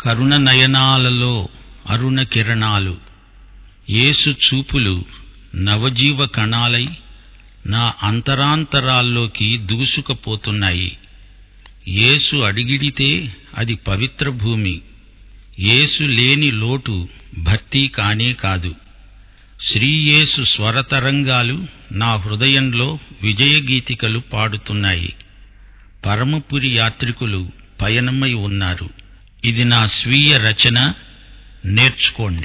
కరుణ నయనాలలో అరుణ కిరణాలు యేసు చూపులు నవజీవ కణాలై నా అంతరాంతరాల్లోకి దూసుకుపోతున్నాయి యేసు అడిగిడితే అది పవిత్ర భూమి యేసు లేని లోటు భర్తీ కానే కాదు శ్రీయేసు స్వరతరంగాలు నా హృదయంలో విజయగీతికలు పాడుతున్నాయి పరమపురి యాత్రికులు పయనమై ఉన్నారు ఇది నా స్వీయ రచన నేర్చుకోండి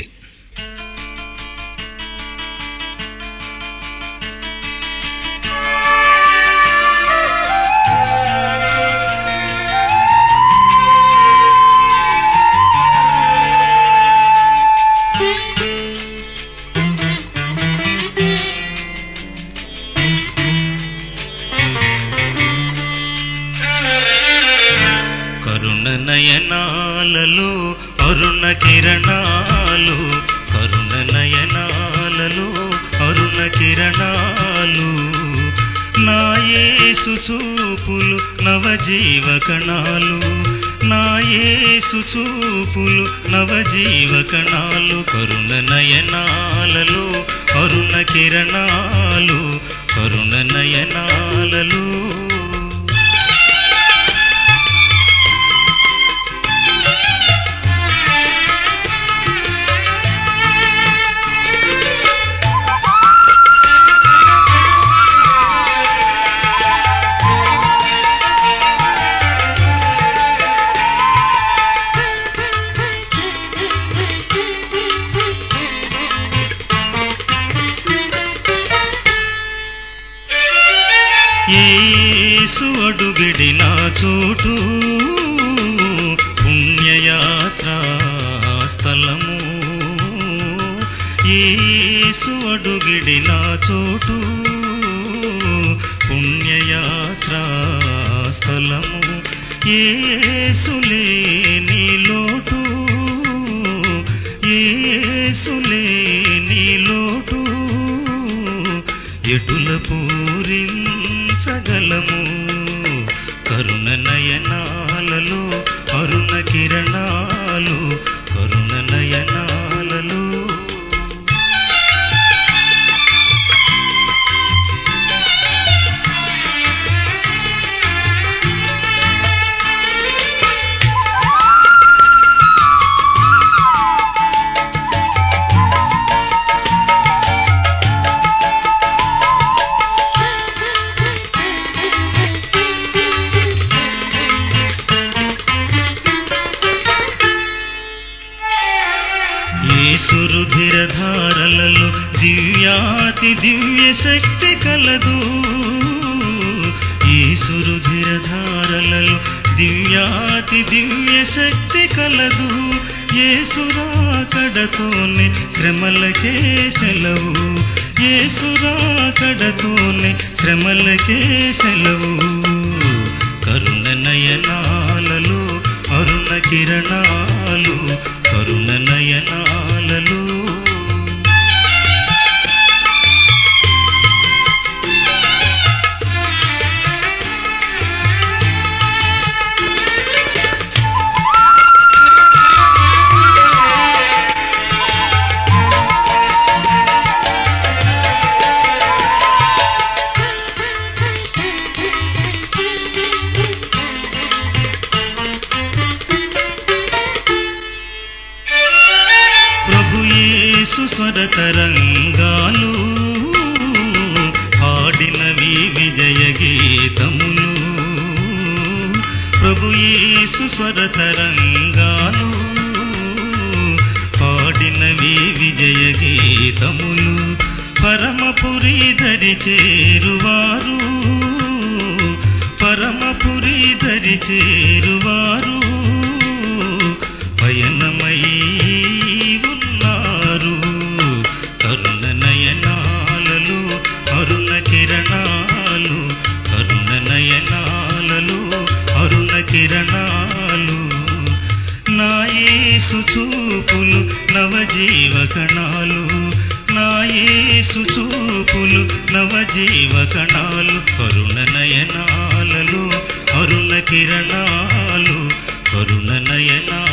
కరుణ నయనాలలో అరుణ కిరణాలు కరుణ నయనాలలో అరుణ కిరణాలు నా యేసు చూపులు నవజీవ కణాలు నా యేసు చూపులు నవజీవ కణాలు కరుణ నయనాలలో అరుణ కిరణాలు కరుణ నయనాలలో యేసు అడుగిడిన చోటు పుణ్యయాత్రా స్థలము యేసు అడుగిడిన చోటు పుణ్యయాత్రా స్థలము యేసు లేని లోటు యేసు లేని లోటు ఎటుల పూరించగలము కరుణ నయనాలలో అరుణ కిరణాలు కరుణ నయనాలలో ధారలలో దివ్యాతి దివ్య శక్తి కలదు ఈసురుధిర ధారలలో దివ్యాతి దివ్య శక్తి కలదు ఏసురాకడతోనే శ్రమలకే సెలవు ఏసురాకడతోనే శ్రమలకే సెలవు కరుణ నయనాలలో అరుణ కిరణాలు కరుణ నయనాలలో ప్రభు యేసు స్వర తరంగాలు పాడినవి విజయ గీతములు ప్రభు యేసు స్వర తరంగాలు పాడినవి విజయ గీతములు పరమపురి ధరి చేరువారు పరమపురి ధరి చేరువారు పయనమై ఉన్నారు కరుణ నయనాలలో అరుణ కిరణాలు కరుణ నయనాలలో అరుణ కిరణాలు నా యేసు చూపులు నవజీవ కణాలు నా యేసు చూపులు నవజీవ కణాలు కరుణ నయనాలలో అరుణ కిరణాలు కరుణ నయనా